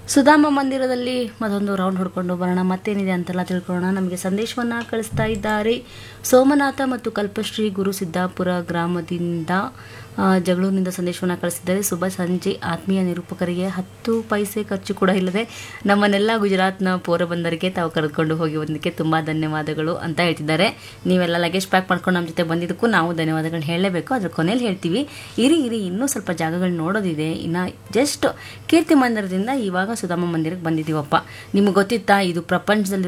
ಸುಧಾಮ ಮಂದಿರದಲ್ಲಿ ಮತ್ತೊಂದು ರೌಂಡ್ ಹೊಡ್ಕೊಂಡು ಬರೋಣ ಮತ್ತೇನಿದೆ ಅಂತೆಲ್ಲ ತಿಳ್ಕೊಳ್ಳೋಣ ನಮಗೆ ಸಂದೇಶವನ್ನ ಕಳಿಸ್ತಾ ಇದ್ದಾರೆ ಸೋಮನಾಥ ಮತ್ತು ಕಲ್ಪಶ್ರೀ ಗುರು ಸಿದ್ದಾಪುರ ಗ್ರಾಮದಿಂದ ಆ, ಜಗಳೂರಿನಿಂದ ಸಂದೇಶವನ್ನ ಕಳಿಸಿದ್ದಾರೆ ಶುಭ ಸಂಜೆ ಆತ್ಮೀಯ ನಿರೂಪಕರಿಗೆ ಹತ್ತು ಪೈಸೆ ಖರ್ಚು ಕೂಡ ಇಲ್ಲದೆ ನಮ್ಮನ್ನೆಲ್ಲ ಗುಜರಾತ್ನ ಪೋರಬಂದರಿಗೆ ತಾವು ಕರೆದುಕೊಂಡು ಹೋಗಿ ಬಂದಕ್ಕೆ ತುಂಬ ಧನ್ಯವಾದಗಳು ಅಂತ ಹೇಳ್ತಿದ್ದಾರೆ ನೀವೆಲ್ಲ ಲಗೇಜ್ ಪ್ಯಾಕ್ ಮಾಡ್ಕೊಂಡು ನಮ್ಮ ಜೊತೆ ಬಂದಿದ್ದಕ್ಕೂ ನಾವು ಧನ್ಯವಾದಗಳು ಹೇಳಲೇಬೇಕು ಅದ್ರ ಕೊನೆಯಲ್ಲಿ ಹೇಳ್ತೀವಿ ಇರಿ ಇರಿ ಇನ್ನೂ ಸ್ವಲ್ಪ ಜಾಗಗಳು ನೋಡೋದಿದೆ ಇನ್ನು ಜಸ್ಟ್ ಕೀರ್ತಿ ಮಂದಿರದಿಂದ ಇವಾಗ ಸುಧಾಮ ಮಂದಿರಕ್ಕೆ ಬಂದಿದ್ದೀವಪ್ಪ ನಿಮ್ಗೆ ಗೊತ್ತಿತ್ತಾ ಇದು ಪ್ರಪಂಚದಲ್ಲಿ